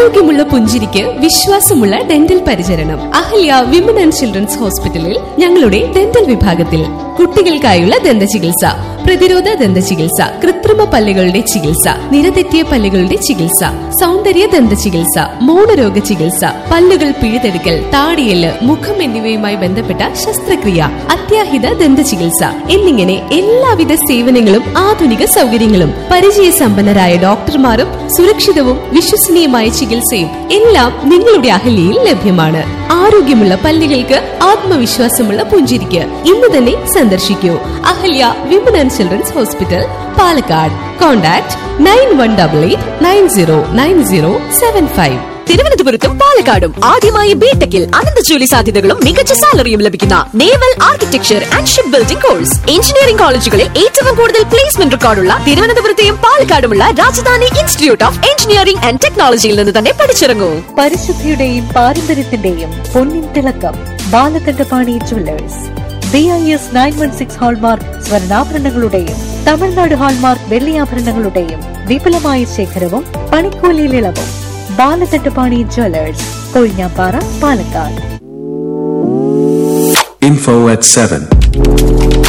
ആരോഗ്യമുള്ള പുഞ്ചിരിക്ക് വിശ്വാസമുള്ള ഡെന്റൽ പരിചരണം അഹല്യ വിമൻ ആൻഡ് ചിൽഡ്രൻസ് ഹോസ്പിറ്റലിൽ ഞങ്ങളുടെ ഡെന്റൽ വിഭാഗത്തിൽ കുട്ടികൾക്കായുള്ള ദന്ത ചികിത്സ പ്രതിരോധ ദന്ത ചികിത്സ കൃത്രിമ പല്ലുകളുടെ ചികിത്സ നിരതെറ്റിയ പല്ലുകളുടെ ചികിത്സ സൗന്ദര്യ ദന്ത ചികിത്സ മൗനരോഗ ചികിത്സ പല്ലുകൾ പിഴുതെടുക്കൽ താടിയല് മുഖം എന്നിവയുമായി ബന്ധപ്പെട്ട ശസ്ത്രക്രിയ അത്യാഹിത ദന്ത ചികിത്സ എന്നിങ്ങനെ എല്ലാവിധ സേവനങ്ങളും ആധുനിക സൗകര്യങ്ങളും പരിചയസമ്പന്നരായ ഡോക്ടർമാരും സുരക്ഷിതവും വിശ്വസനീയമായ ചികിത്സയും എല്ലാം നിങ്ങളുടെ അഹല്യയിൽ ലഭ്യമാണ് ആരോഗ്യമുള്ള പല്ലുകൾക്ക് ആത്മവിശ്വാസമുള്ള പുഞ്ചിരിക്ക് ഇന്ന് തന്നെ സന്ദർശിക്കൂ Ahalya women and children's hospital Palakkad contact nine one double eight nine zero nine zero seven five തിരുവനന്തപുരത്തും പാലക്കാടും ആദ്യമായി ബിടെക്കിൽ അനന്ത ജോലി സാധ്യതകളും മികച്ച സാലറിയും ലഭിക്കുന്ന naval architecture and ship building course engineering കോളേജുകളിൽ ഏറ്റവും കൂടുതൽ പ്ലേസ്മെന്റ് റെക്കോർഡുള്ള തിരുവനന്തപുരത്തെയും പാലക്കാടുമുള്ള Rajadhani institute of engineering and ടെക്നോളജിയിൽ നിന്ന് തന്നെ പഠിച്ചിറങ്ങൂ പരിശുദ്ധിയുടെയും പാരമ്പര്യത്തിന്റെയും പൊന്നിൻ തിളക്കം Balakandapani jewellers B I S nine one six hallmark സ്വർണ്ണാഭരണങ്ങളുടെയും തമിഴ്നാട് ഹാൾമാർക്ക് വെള്ളിയാഭരണങ്ങളുടെയും വിപുലമായ ശേഖരവും പണിക്കൂലിയിൽ ഇളവും Balakandapani jewellers Kozhinjampara Palakkad Info at 7.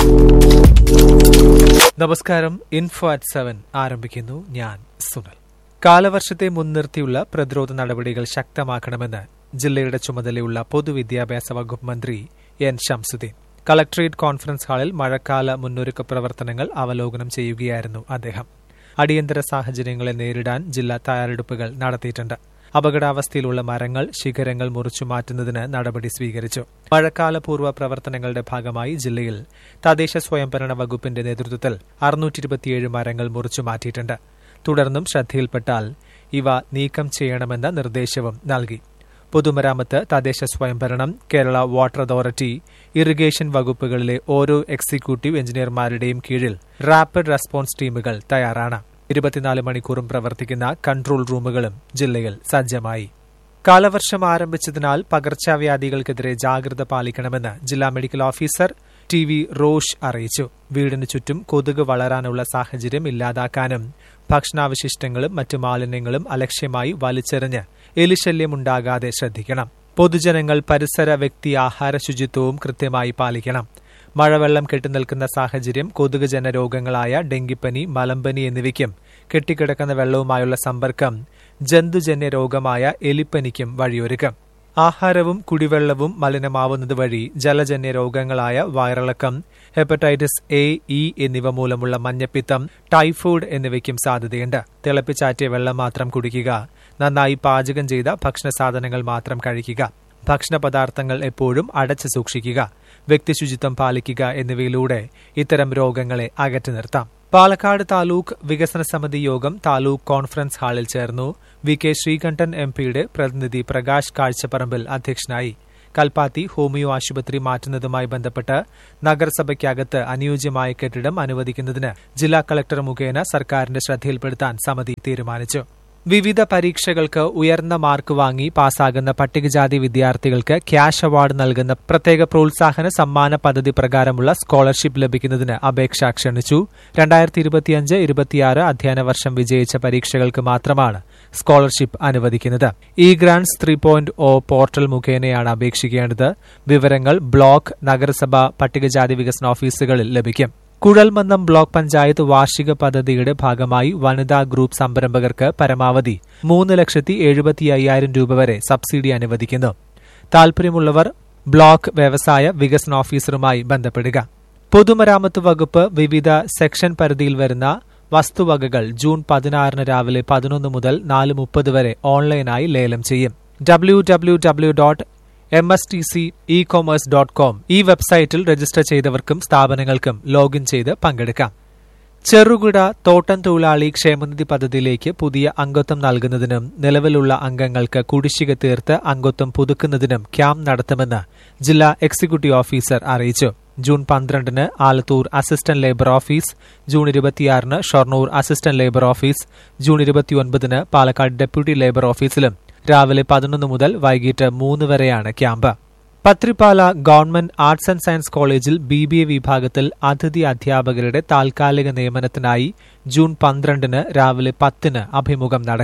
നമസ്കാരം ഇൻഫോ അറ്റ് സെവൻ ആരംഭിക്കുന്നു ഞാൻ സുനൽ കാലവർഷത്തെ മുൻനിർത്തിയുള്ള പ്രതിരോധ നടപടികൾ ശക്തമാക്കണമെന്ന് ജില്ലയുടെ ചുമതലയുള്ള പൊതുവിദ്യാഭ്യാസ വകുപ്പ് മന്ത്രി എൻ ഷംസുദ്ദീൻ കളക്ടറേറ്റ് കോൺഫറൻസ് ഹാളിൽ മഴക്കാല മുന്നൊരുക്ക പ്രവർത്തനങ്ങൾ അവലോകനം ചെയ്യുകയായിരുന്നു അദ്ദേഹം അടിയന്തര സാഹചര്യങ്ങളെ നേരിടാൻ ജില്ല തയ്യാറെടുപ്പുകൾ നടത്തിയിട്ടുണ്ട് അപകടാവസ്ഥയിലുള്ള മരങ്ങൾ ശിഖരങ്ങൾ മുറിച്ചു മാറ്റുന്നതിന് നടപടി സ്വീകരിച്ചു മഴക്കാലപൂർവ്വ പ്രവർത്തനങ്ങളുടെ ഭാഗമായി ജില്ലയിൽ തദ്ദേശ സ്വയംഭരണ വകുപ്പിന്റെ നേതൃത്വത്തിൽ അറുന്നൂറ്റിയിരുപത്തിയേഴ് മരങ്ങൾ മുറിച്ചു മാറ്റിയിട്ടുണ്ട് തുടർന്നും ശ്രദ്ധയിൽപ്പെട്ടാൽ ഇവ നീക്കം ചെയ്യണമെന്ന നിർദ്ദേശവും നൽകി പൊതുമരാമത്ത് തദ്ദേശ സ്വയംഭരണം കേരള വാട്ടർ അതോറിറ്റി ഇറിഗേഷൻ വകുപ്പുകളിലെ ഓരോ എക്സിക്യൂട്ടീവ് എഞ്ചിനീയർമാരുടെയും കീഴിൽ റാപ്പിഡ് റെസ്പോൺസ് ടീമുകൾ തയ്യാറാണ് ഇരുപത്തിനാല് മണിക്കൂറും പ്രവർത്തിക്കുന്ന കൺട്രോൾ റൂമുകളും ജില്ലയിൽ സജ്ജമായി കാലവർഷം ആരംഭിച്ചതിനാൽ പകർച്ചവ്യാധികൾക്കെതിരെ ജാഗ്രത പാലിക്കണമെന്ന് ജില്ലാ medical officer T V Rosh അറിയിച്ചു വീടിനു ചുറ്റും കൊതുക് വളരാനുള്ള സാഹചര്യം ഇല്ലാതാക്കാനും ഭക്ഷണാവശിഷ്ടങ്ങളും മറ്റു മാലിന്യങ്ങളും അലക്ഷ്യമായി വലിച്ചെറിഞ്ഞ് എലിശല്യമുണ്ടാകാതെ ശ്രദ്ധിക്കണം പൊതുജനങ്ങൾ പരിസര വ്യക്തി ആഹാര ശുചിത്വവും കൃത്യമായി പാലിക്കണം മഴവെള്ളം കെട്ടിനിൽക്കുന്ന സാഹചര്യം കൊതുകുജന രോഗങ്ങളായ ഡെങ്കിപ്പനി മലമ്പനി എന്നിവയ്ക്കും കെട്ടിക്കിടക്കുന്ന വെള്ളവുമായുള്ള സമ്പർക്കം ജന്തുജന്യ രോഗമായ എലിപ്പനിക്കും വഴിയൊരുക്കും ആഹാരവും കുടിവെള്ളവും മലിനമാവുന്നത് വഴി ജലജന്യ രോഗങ്ങളായ വയറിളക്കം ഹെപ്പറ്റൈറ്റിസ് എ ഇ എന്നിവ മൂലമുള്ള മഞ്ഞപ്പിത്തം ടൈഫോയിഡ് എന്നിവയ്ക്കും സാധ്യതയുണ്ട് തിളപ്പിച്ചാറ്റിയ വെള്ളം മാത്രം കുടിക്കുക നന്നായി പാചകം ചെയ്ത ഭക്ഷണ സാധനങ്ങൾ മാത്രം കഴിക്കുക ഭക്ഷണ പദാർത്ഥങ്ങൾ എപ്പോഴും അടച്ചു സൂക്ഷിക്കുക വ്യക്തിശുചിത്വം പാലിക്കുക എന്നിവയിലൂടെ ഇത്തരം രോഗങ്ങളെ അകറ്റി നിർത്താം പാലക്കാട് താലൂക്ക് വികസന സമിതി യോഗം താലൂക്ക് കോൺഫറൻസ് ഹാളിൽ ചേർന്നു വി കെ ശ്രീകണ്ഠൻ എം പിയുടെ പ്രതിനിധി പ്രകാശ് കാഴ്ചപ്പറമ്പിൽ അധ്യക്ഷനായി കൽപ്പാത്തി ഹോമിയോ ആശുപത്രി മാറ്റുന്നതുമായി ബന്ധപ്പെട്ട് നഗരസഭയ്ക്കകത്ത് അനുയോജ്യമായ കെട്ടിടം അനുവദിക്കുന്നതിന് ജില്ലാ കളക്ടർ മുഖേന സർക്കാരിന്റെ ശ്രദ്ധയിൽപ്പെടുത്താൻ സമിതി തീരുമാനിച്ചു വിവിധ പരീക്ഷകൾക്ക് ഉയർന്ന മാർക്ക് വാങ്ങി പാസ്സാകുന്ന പട്ടികജാതി വിദ്യാർത്ഥികൾക്ക് ക്യാഷ് അവാർഡ് നൽകുന്ന പ്രത്യേക പ്രോത്സാഹന സമ്മാന പദ്ധതി പ്രകാരമുള്ള സ്കോളർഷിപ്പ് ലഭിക്കുന്നതിന് അപേക്ഷ ക്ഷണിച്ചു രണ്ടായിരത്തി ഇരുപത്തിയഞ്ച് ഇരുപത്തിയാറ് അധ്യയന വർഷം വിജയിച്ച പരീക്ഷകൾക്ക് മാത്രമാണ് സ്കോളർഷിപ്പ് അനുവദിക്കുന്നത് E grants three point O portal മുഖേനയാണ് അപേക്ഷിക്കേണ്ടത് വിവരങ്ങൾ ബ്ലോക്ക് നഗരസഭ പട്ടികജാതി വികസന ഓഫീസുകളിൽ ലഭിക്കും കുഴൽമന്ദം ബ്ലോക്ക് പഞ്ചായത്ത് വാർഷിക പദ്ധതിയുടെ ഭാഗമായി വനിതാ ഗ്രൂപ്പ് സംരംഭകർക്ക് പരമാവധി മൂന്ന് ലക്ഷത്തി എഴുപത്തി അയ്യായിരം രൂപ വരെ സബ്സിഡി അനുവദിക്കുന്നു താൽപര്യമുള്ളവർ ബ്ലോക്ക് വ്യവസായ വികസന ഓഫീസറുമായി ബന്ധപ്പെടുക പൊതുമരാമത്ത് വകുപ്പ് വിവിധ സെക്ഷൻ പരിധിയിൽ വരുന്ന വസ്തുവകകൾ ജൂൺ പതിനാറിന് രാവിലെ പതിനൊന്ന് മുതൽ നാല് മുപ്പത് വരെ ഓൺലൈനായി ലേലം ചെയ്യും W W W dot M S T C E commerce dot com ഈ വെബ്സൈറ്റിൽ രജിസ്റ്റർ ചെയ്തവർക്കും സ്ഥാപനങ്ങൾക്കും ലോഗിൻ ചെയ്ത് പങ്കെടുക്കാം ചെറുകിട തോട്ടം തൊഴിലാളി ക്ഷേമനിധി പദ്ധതിയിലേക്ക് പുതിയ അംഗത്വം നൽകുന്നതിനും നിലവിലുള്ള അംഗങ്ങൾക്ക് കുടിശ്ശിക തീർത്ത് അംഗത്വം പുതുക്കുന്നതിനും ക്യാമ്പ് നടത്തുമെന്ന് ജില്ലാ എക്സിക്യൂട്ടീവ് ഓഫീസർ അറിയിച്ചു ജൂൺ പന്ത്രണ്ടിന് Alathur assistant labour office June ഇരുപത്തിയാറിന് Shoranur assistant labour office June ഇരുപത്തിയൊൻപതിന് പാലക്കാട് ഡെപ്യൂട്ടി ലേബർ ഓഫീസിലും രാവിലെ പതിനൊന്ന് മുതൽ വൈകിട്ട് മൂന്ന് വരെയാണ് camp Pathiripala government arts and science കോളേജിൽ ബി ബി എ വിഭാഗത്തിൽ അതിഥി അധ്യാപകരുടെ താൽക്കാലിക നിയമനത്തിനായി ജൂൺ പന്ത്രണ്ടിന് രാവിലെ പത്തിന് അഭിമുഖം നടക്കും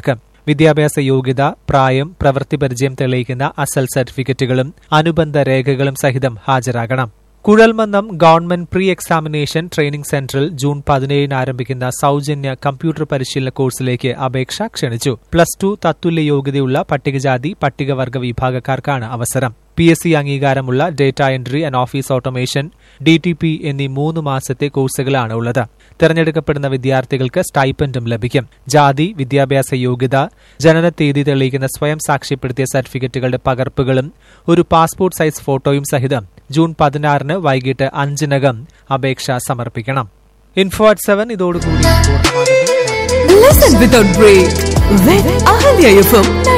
വിദ്യാഭ്യാസ യോഗ്യത പ്രായം പ്രവൃത്തി പരിചയം തെളിയിക്കുന്ന അസൽ സർട്ടിഫിക്കറ്റുകളും അനുബന്ധ രേഖകളും സഹിതം ഹാജരാകണം Kuzhalmannam government pre examination training സെന്ററിൽ ജൂൺ പതിനേഴിന് ആരംഭിക്കുന്ന സൌജന്യ കമ്പ്യൂട്ടർ പരിശീലന കോഴ്സിലേക്ക് അപേക്ഷ ക്ഷണിച്ചു പ്ലസ് ടു തത്തുല്യ യോഗ്യതയുള്ള പട്ടികജാതി പട്ടികവർഗ വിഭാഗക്കാർക്കാണ് അവസരം പി എസ് സി അംഗീകാരമുള്ള data entry and office automation D T P എന്നീ മൂന്ന് മാസത്തെ കോഴ്സുകളാണ് ഉള്ളത് തെരഞ്ഞെടുക്കപ്പെടുന്ന വിദ്യാർത്ഥികൾക്ക് സ്റ്റൈപ്പൻഡും ലഭിക്കും ജാതി വിദ്യാഭ്യാസ യോഗ്യത ജനന തീയതി തെളിയിക്കുന്ന സ്വയം സാക്ഷ്യപ്പെടുത്തിയ സർട്ടിഫിക്കറ്റുകളുടെ പകർപ്പുകളും ഒരു പാസ്പോർട്ട് സൈസ് ഫോട്ടോയും സഹിതം ജൂൺ പതിനാറിന് വൈകിട്ട് അഞ്ചിനകം അപേക്ഷ സമർപ്പിക്കണം ഇൻഫോ അറ്റ് സെവൻ ഇതോടുകൂടി പൂർണ്ണമാകുന്നു Listen without break with Ahalya FM